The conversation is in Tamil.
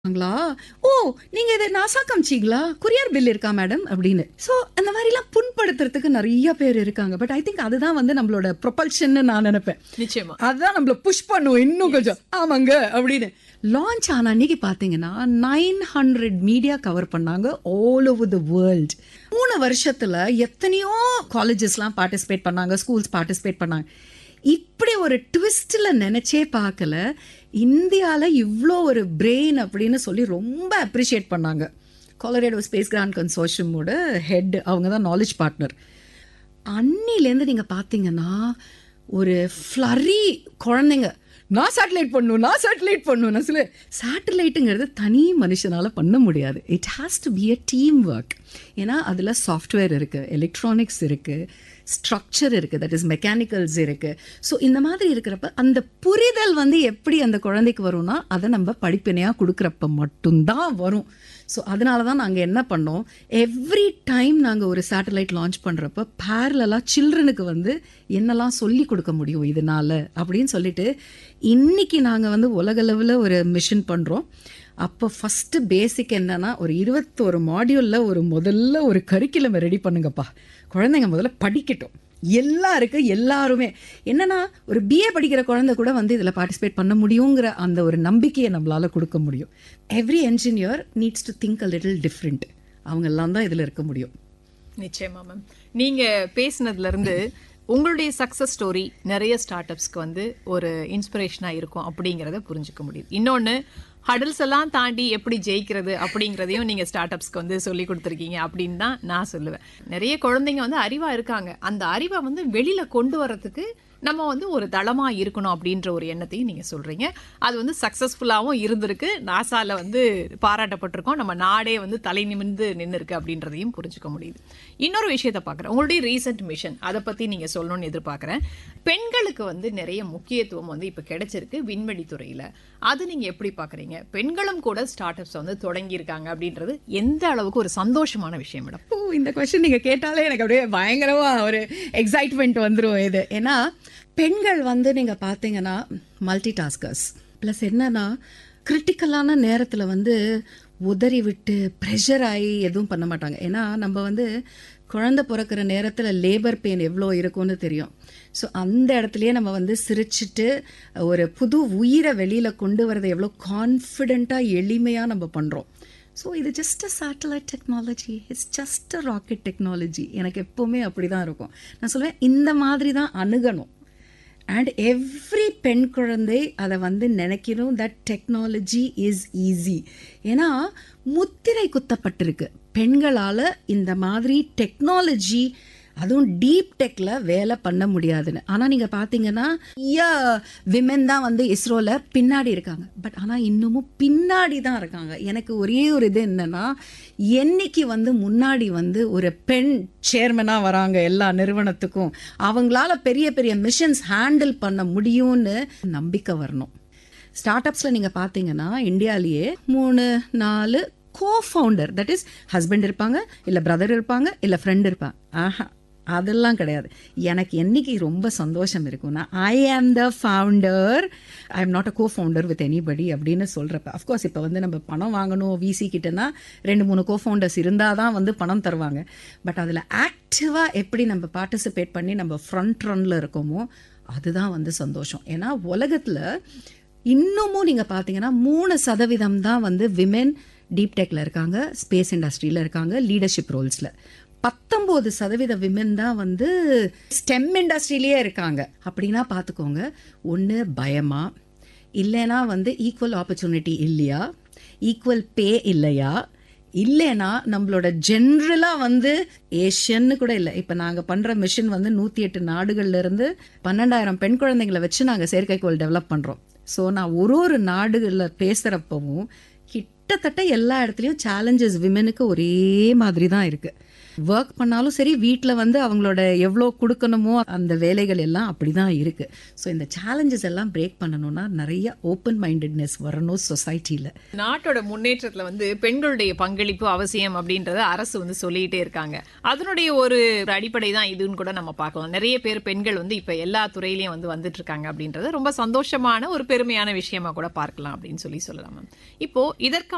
ங்களா ஓ நீங்க இதை நாசா காமிச்சீங்களா கொரியர் பில் இருக்கா மேடம் அப்படின்னு சோ அந்த மாதிரிலாம் புண்படுத்துறதுக்கு நிறைய பேர் இருக்காங்க பட் ஐ திங்க் அதுதான் வந்து நம்மளோட ப்ரொபல்ஷன் நான் நினைப்பேன் நிச்சயமா அதுதான் நம்மள புஷ் பண்ணுவோம் இன்னும் கொஞ்சம் ஆமாங்க அப்படின்னு லான்ச் ஆன அன்னைக்கு பாத்தீங்கன்னா நைன் ஹண்ட்ரட் மீடியா கவர் பண்ணாங்க ஆல் ஓவர் த வேர்ல்ட் மூணு வருஷத்துல எத்தனையோ காலேஜஸ்லாம் பார்ட்டிசிபேட் பண்ணாங்க ஸ்கூல்ஸ் பார்ட்டிசிபேட் பண்ணாங்க இப்படி ஒரு ட்விஸ்ட்ல நினைச்சே பார்க்கல இந்தியால இவ்வளோ ஒரு பிரெயின் அப்படின்னு சொல்லி ரொம்ப அப்ரிஷியேட் பண்ணாங்க கொலரேடோ ஸ்பேஸ் கிராண்ட் கன்சோஷியமோட ஹெட் அவங்க தான் நாலேஜ் பார்ட்னர் அன்னிலேருந்து நீங்க பார்த்தீங்கன்னா ஒரு ஃப்ளரி குழந்தைங்க நான் சேட்டலைட் பண்ணும் நான் சேட்டலைட் பண்ணும் நான் சொல்ல சேட்டலைட்டுங்கிறது தனி மனுஷனால பண்ண முடியாது it has to be a team work ஏன்னா அதில் சாஃப்ட்வேர் இருக்குது எலக்ட்ரானிக்ஸ் இருக்குது ஸ்ட்ரக்சர் இருக்குது தட் இஸ் மெக்கானிக்கல்ஸ் இருக்குது ஸோ இந்த மாதிரி இருக்கிறப்ப அந்த புரிதல் வந்து எப்படி அந்த குழந்தைக்கு வரும்னா அதை நம்ம படிப்பினையாக கொடுக்குறப்ப மட்டும்தான் வரும் ஸோ அதனால தான் நாங்கள் என்ன பண்ணோம் எவ்ரி டைம் நாங்கள் ஒரு சேட்டலைட் லான்ச் பண்ணுறப்ப பேரலாக சில்ட்ரனுக்கு வந்து என்னெல்லாம் சொல்லி கொடுக்க முடியும் இதனால அப்படின்னு சொல்லிட்டு இன்னைக்கு நாங்கள் வந்து உலகளவில் ஒரு மிஷன் பண்ணுறோம் அப்போ ஃபஸ்ட்டு பேசிக் என்னன்னா ஒரு இருபத்தோரு மாடியூலில் ஒரு முதல்ல ஒரு கரிக்குலம் ரெடி பண்ணுங்கப்பா குழந்தைங்க முதல்ல படிக்கட்டும் எல்லாருக்கும் எல்லாருமே என்னன்னா ஒரு பிஏ படிக்கிற குழந்தை கூட வந்து இதில் பார்ட்டிசிபேட் பண்ண முடியுங்கிற அந்த ஒரு நம்பிக்கையை நம்மளால கொடுக்க முடியும் every engineer needs to think a little different அவங்க எல்லாம் தான் இதில் இருக்க முடியும் நிச்சயமா மேம் நீங்க பேசுனதுல இருந்து உங்களுடைய சக்சஸ் ஸ்டோரி நிறைய ஸ்டார்ட் அப்ஸ்க்கு வந்து ஒரு இன்ஸ்பிரேஷனா இருக்கும் அப்படிங்கறத புரிஞ்சுக்க முடியுது இன்னொன்னு ஹடல்ஸ் எல்லாம் தாண்டி எப்படி ஜெயிக்கிறது அப்படிங்கறதையும் நீங்க ஸ்டார்ட் அப்ஸ்க்கு வந்து சொல்லி கொடுத்துருக்கீங்க அப்படின்னு தான் நான் சொல்லுவேன் நிறைய குழந்தைங்க வந்து அறிவா இருக்காங்க அந்த அறிவை வந்து வெளியில கொண்டு வரதுக்கு நம்ம வந்து ஒரு தளமா இருக்கணும் அப்படின்ற ஒரு எண்ணத்தையும் நீங்க சொல்றீங்க அது வந்து சக்சஸ்ஃபுல்லாவும் இருந்திருக்கு நாசால வந்து பாராட்டப்பட்டிருக்கோம் நம்ம நாடே வந்து தலை நிமிர்ந்து நின்று இருக்கு அப்படின்றதையும் புரிஞ்சுக்க முடியுது இன்னொரு விஷயத்த பாக்குறேன் உங்களுடைய ரீசெண்ட் மிஷன் அதை பத்தி நீங்க சொல்லணும்னு எதிர்பார்க்கறேன் பெண்களுக்கு வந்து நிறைய முக்கியத்துவம் வந்து இப்ப கிடைச்சிருக்கு விண்வெளி துறையில அது நீங்க எப்படி பாக்குறீங்க பெண்களும் கூட ஸ்டார்ட் அப்ஸ் வந்து தொடங்கி இருக்காங்க அப்படின்றது எந்த அளவுக்கு ஒரு சந்தோஷமான விஷயம் மேடம் ஓ இந்த கொஸ்டின் நீங்கள் கேட்டாலே எனக்கு அப்படியே பயங்கரமாக ஒரு எக்ஸைட்மெண்ட் வந்துடும் இது ஏன்னா பெண்கள் வந்து நீங்கள் பார்த்தீங்கன்னா மல்டி டாஸ்கர்ஸ் ப்ளஸ் என்னன்னா கிரிட்டிக்கலான நேரத்தில் வந்து உதறி விட்டு ப்ரெஷர் ஆகி எதுவும் பண்ண மாட்டாங்க ஏன்னா நம்ம வந்து குழந்தை பிறக்கிற நேரத்தில் லேபர் பெயின் எவ்வளோ இருக்கும்னு தெரியும் ஸோ அந்த இடத்துலயே நம்ம வந்து சிரிச்சிட்டு ஒரு புது உயிரை வெளியில் கொண்டு வரதை எவ்வளோ கான்ஃபிடெண்ட்டாக எளிமையாக நம்ம பண்ணுறோம் ஸோ இது just a satellite technology it's just a rocket technology எனக்கு எப்போவுமே அப்படி தான் இருக்கும் நான் சொல்லுவேன் இந்த மாதிரி தான் அணுகணும் அண்ட் எவ்ரி பெண் குழந்தை அதை வந்து நினைக்கணும் தட் டெக்னாலஜி இஸ் ஈஸி ஏன்னா முத்திரை குத்தப்பட்டிருக்கு பெண்களால் இந்த மாதிரி டெக்னாலஜி அதுவும் டீப் டெக்ல வேலை பண்ண முடியாதுன்னு ஆனால் நீங்கள் பார்த்தீங்கன்னா நிறைய விமென் தான் வந்து இஸ்ரோல பின்னாடி இருக்காங்க பட் ஆனால் இன்னமும் பின்னாடி தான் இருக்காங்க எனக்கு ஒரே ஒரு இது என்னன்னா என்னைக்கு வந்து முன்னாடி வந்து ஒரு பெண் சேர்மனாக வராங்க எல்லா நிறுவனத்துக்கும் அவங்களால பெரிய பெரிய மிஷன்ஸ் ஹேண்டில் பண்ண முடியும்னு நம்பிக்கை வரணும் ஸ்டார்ட் அப்ஸில் நீங்கள் பார்த்தீங்கன்னா இந்தியாலேயே மூணு நாலு co founder that is husband இருப்பாங்க இல்லை பிரதர் இருப்பாங்க இல்லை ஃப்ரெண்ட் இருப்பாங்க ஆஹா அதெல்லாம் கிடையாது எனக்கு என்னைக்கு ரொம்ப சந்தோஷம் இருக்கும்னா I am the founder I am not a co founder with anybody அப்படின்னு சொல்கிறப்ப அஃப்கோர்ஸ் இப்போ வந்து நம்ம பணம் வாங்கணும் விசி கிட்டனா ரெண்டு மூணு கோ ஃபவுண்டர்ஸ் இருந்தால் தான் வந்து பணம் தருவாங்க பட் அதில் ஆக்டிவாக எப்படி நம்ம பார்ட்டிசிபேட் பண்ணி நம்ம ஃப்ரண்ட் ரன்னில் இருக்கோமோ அதுதான் வந்து சந்தோஷம் ஏன்னா உலகத்தில் இன்னமும் நீங்கள் பார்த்தீங்கன்னா மூணு சதவீதம் தான் வந்து விமென் டீப் டெக்கில் இருக்காங்க ஸ்பேஸ் இண்டஸ்ட்ரியில் இருக்காங்க லீடர்ஷிப் ரோல்ஸில் பத்தொம்போது சதவீத விமென் தான் வந்து ஸ்டெம் இண்டஸ்ட்ரியிலேயே இருக்காங்க அப்படின்னா பார்த்துக்கோங்க ஒன்று பயமா இல்லைன்னா வந்து ஈக்குவல் ஆப்பர்ச்சுனிட்டி இல்லையா ஈக்குவல் பே இல்லையா இல்லைன்னா நம்மளோட ஜென்ரலாக வந்து ஏஷியன்னு கூட இல்லை இப்போ நாங்கள் பண்ணுற மிஷின் வந்து நூற்றி எட்டு நாடுகள்ல இருந்து பன்னெண்டாயிரம் பெண் குழந்தைங்களை வச்சு நாங்கள் செயற்கைக்கோள் டெவலப் பண்ணுறோம் ஸோ நான் ஒரு ஒரு நாடுகளில் பேசுகிறப்பவும் கிட்டத்தட்ட எல்லா இடத்துலையும் சேலஞ்சஸ் விமெனுக்கு ஒரே மாதிரி தான் இருக்குது ஒர்க் பண்ணாலும் சரி வீட்டில் வந்து அவங்களோட எவ்வளோ கொடுக்கணுமோ அந்த வேலைகள் எல்லாம் அப்படி தான் இருக்குது ஸோ இந்த சேலஞ்சஸ் எல்லாம் பிரேக் பண்ணணும்னா நிறைய ஓப்பன் மைண்டட்னஸ் வரணும் சொசைட்டியில் நாட்டோட முன்னேற்றத்துல வந்து பெண்களுடைய பங்களிப்பு அவசியம் அப்படின்றத அரசு வந்து சொல்லிட்டே இருக்காங்க அதனுடைய ஒரு அடிப்படை தான் இதுன்னு கூட நம்ம பார்க்கலாம் நிறைய பேர் பெண்கள் வந்து இப்ப எல்லா துறையிலயும் வந்து வந்துட்டு இருக்காங்க அப்படின்றத ரொம்ப சந்தோஷமான ஒரு பெருமையான விஷயமா கூட பார்க்கலாம் அப்படின்னு சொல்லி சொல்லலாம் மேம் இப்போ இதற்கான